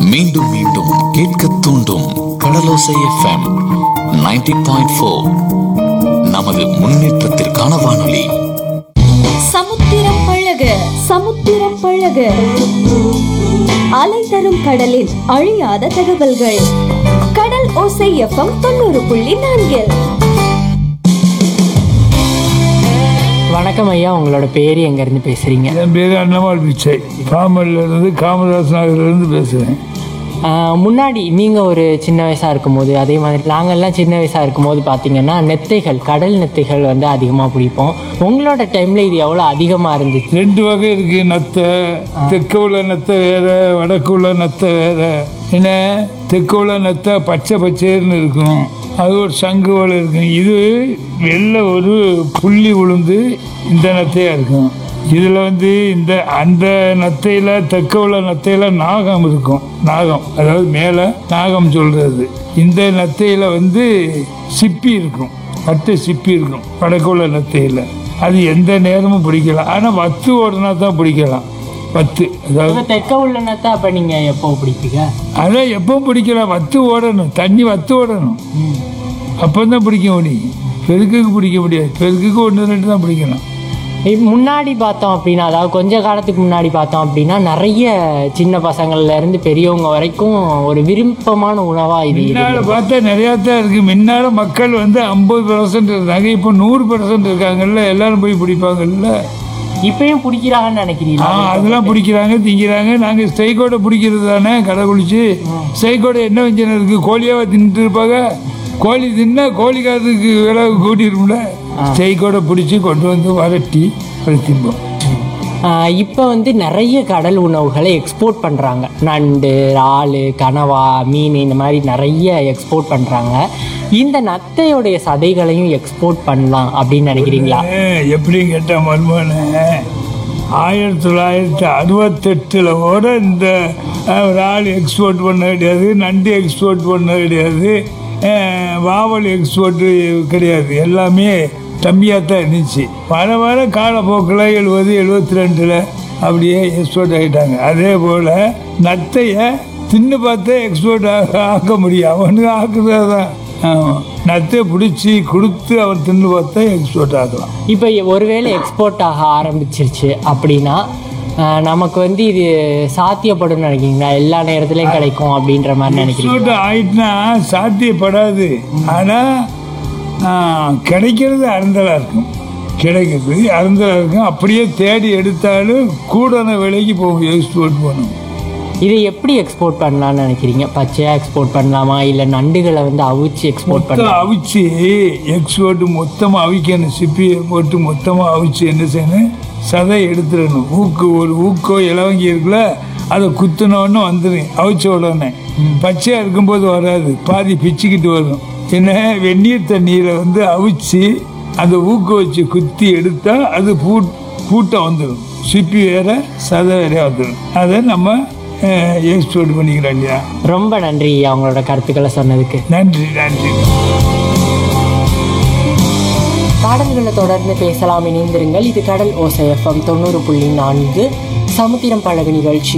மீண்டும் மீண்டும் கேட்க தூண்டும் கடலோசை எஃப்எம் 90.4 பாயிண்ட் ஃபோர் நமது முன்னேற்றத்திற்கான வானொலி சமுத்திரம் பழக சமுத்திரம் பழக அலை தரும் கடலின் அழியாத தகவல்கள் கடல் ஓசை எஃப்எம் தொண்ணூறு புள்ளி நான்கில் வணக்கம் ஐயா உங்களோட பேர் எங்கேருந்து பேசுகிறீங்க என் பேர் அண்ணமால் பிச்சை பாமல்ல இருந்து காமராஜ் நகர்ல இருந்து பேசுகிறேன் முன்னாடி நீங்கள் ஒரு சின்ன வயசாக இருக்கும்போது அதே மாதிரி நாங்கள்லாம் சின்ன வயசாக இருக்கும்போது பார்த்தீங்கன்னா நெத்தைகள் கடல் நெத்தைகள் வந்து அதிகமாக பிடிப்போம் உங்களோட டைமில் இது எவ்வளோ அதிகமாக இருந்துச்சு ரெண்டு வகை இருக்கு நத்தை தெற்கு உள்ள நத்தை வேற வடக்கு உள்ள நத்தை வேற என்ன தெற்கு உள்ள நத்தை பச்சை பச்சைன்னு இருக்கும் அது ஒரு சங்கு போல இருக்கும் இது வெள்ளை ஒரு புள்ளி உளுந்து இந்த நத்தையா இருக்கும் இதில் வந்து இந்த அந்த நத்தையில் தெற்க உள்ள நத்தையில் நாகம் இருக்கும் நாகம் அதாவது மேலே நாகம் சொல்கிறது இந்த நத்தையில் வந்து சிப்பி இருக்கும் பட்டு சிப்பி இருக்கும் வடக்கு உள்ள நத்தையில் அது எந்த நேரமும் பிடிக்கலாம் ஆனால் வத்து ஓடினா தான் பிடிக்கலாம் வத்து அதாவது இப்போ தெற்க உள்ள நத்தை அப்போ நீங்கள் எப்போ பிடிப்பீங்க அதான் எப்பவும் பிடிக்கலாம் வத்து ஓடணும் தண்ணி வத்து ஓடணும் அப்போ தான் பிடிக்க முடியும் பெருக்குக்கு பிடிக்க முடியாது பெருக்குக்கு ஒன்று ரெண்டு தான் பிடிக்கலாம் இப்ப முன்னாடி பார்த்தோம் அப்படின்னா அதாவது கொஞ்ச காலத்துக்கு முன்னாடி பார்த்தோம் அப்படின்னா நிறைய சின்ன பசங்கள்ல இருந்து பெரியவங்க வரைக்கும் ஒரு விருப்பமான உணவா இது முன்னால இருந்தது. பார்த்தா நிறையா தான் இருக்கு முன்னால மக்கள் வந்து ஐம்பது பர்சன்ட் இருந்தாங்க இப்போ நூறு பர்சன்ட் இருக்காங்கல்ல எல்லாரும் போய் பிடிப்பாங்கல்ல இப்பயும் பிடிக்கிறாங்கன்னு ஆ நினைக்கிறீங்களா அதெல்லாம் பிடிக்கிறாங்க திங்கிறாங்க நாங்கள் ஸ்டைக்கோட பிடிக்கிறது தானே கடை குளிச்சு ஸ்டைக்கோட என்ன வஞ்சனம் இருக்கு கோழியாவை தின்னுட்டு இருப்பாங்க கோழி தின்னா கோழிக்காரத்துக்கு விலை கூட்டிருக்கும்ல ஸ்டைக்கோட பிடிச்சி கொண்டு வந்து வரட்டி அதை திம்போம் ஆஹ் இப்போ வந்து நிறைய கடல் உணவுகளை எக்ஸ்போர்ட் பண்ணுறாங்க நண்டு இறால் கனவா மீன் இந்த மாதிரி நிறைய எக்ஸ்போர்ட் பண்ணுறாங்க இந்த நத்தையோடைய சதைகளையும் எக்ஸ்போர்ட் பண்ணலாம் அப்படின்னு நினைக்கிறீங்களா எப்படி கேட்டால் மருமகனே ஆயிரத்தி தொள்ளாயிரத்தி அறுபத்தெட்டில் கூட இந்த அஹ், ஒரு ஆள் எக்ஸ்போர்ட் பண்ண கிடையாது நண்டு எக்ஸ்போர்ட் பண்ண கிடையாது அஹ், வாவல் எக்ஸ்போர்ட் கிடையாது எல்லாமே கம்மியாக தான் இருந்துச்சு வர வர காலப்போக்கில் எழுபது எழுபத்தி ரெண்டில் அப்படியே எக்ஸ்போர்ட் ஆகிட்டாங்க அதே போல் நத்தையை தின்னு பார்த்தே எக்ஸ்போர்ட் ஆக ஆக்க முடியும் அவனுக்கு ஆக்குறது தான் ஆமாம் நத்தை பிடிச்சி கொடுத்து அவன் தின்னு பார்த்தா எக்ஸ்போர்ட் ஆக்கலாம் இப்போ ஒருவேளை எக்ஸ்போர்ட் ஆக ஆரம்பிச்சிருச்சு அப்படின்னா ஆஹ் நமக்கு வந்து இது சாத்தியப்படும் நினைக்கிறீங்களா எல்லா நேரத்துலையும் கிடைக்கும் அப்படின்ற மாதிரி நினைக்கிறீங்க எக்ஸ்போர்ட் ஆயிட்டுனா சாத்தியப்படாது ஆனால் கிடைக்கிறது அருந்தலாக இருக்கும் கிடைக்கிறது அருந்தலாக இருக்கும் அப்படியே தேடி எடுத்தாலும் கூடான விலைக்கு போகும் எக்ஸ்போர்ட் பண்ணும் இதை எப்படி எக்ஸ்போர்ட் பண்ணலாம்னு நினைக்கிறீங்க பச்சையா எக்ஸ்போர்ட் பண்ணலாமா இல்லை நண்டுகளை வந்து அவிச்சு எக்ஸ்போர்ட் மொத்தம் பண்ணலாம் அவிச்சு எக்ஸ்போர்ட் மொத்தமாக அவிக்கணும் சிப்பியை போட்டு மொத்தமாக அவிச்சு என்ன செய்யணும் சதை எடுத்துடணும் ஊக்கு ஒரு ஊக்கோ இலவங்கி இருக்குல்ல அதை குத்துனோன்னு வந்துடும் அவிச்ச உடனே பச்சையாக இருக்கும்போது வராது பாதி பிச்சுக்கிட்டு வரும் என்ன வெந்நீர் தண்ணியில் வந்து அவிச்சு அந்த ஊக்க வச்சு குத்தி எடுத்தால் அது பூ பூட்டம் வந்துடும் சிப்பி வேற சதை வேற வந்துடும் அதை நம்ம எக்ஸ்போர்ட் பண்ணிக்கிறோம் இல்லையா ரொம்ப நன்றி அவங்களோட கருத்துக்களை சொன்னதுக்கு நன்றி நன்றி பாடல்களை தொடர்ந்து பேசலாம் இணைந்திருங்கள் இது கடல் ஓசை எஃப்எம் தொண்ணூறு புள்ளி நான்கு சமுத்திரம் பழகு நிகழ்ச்சி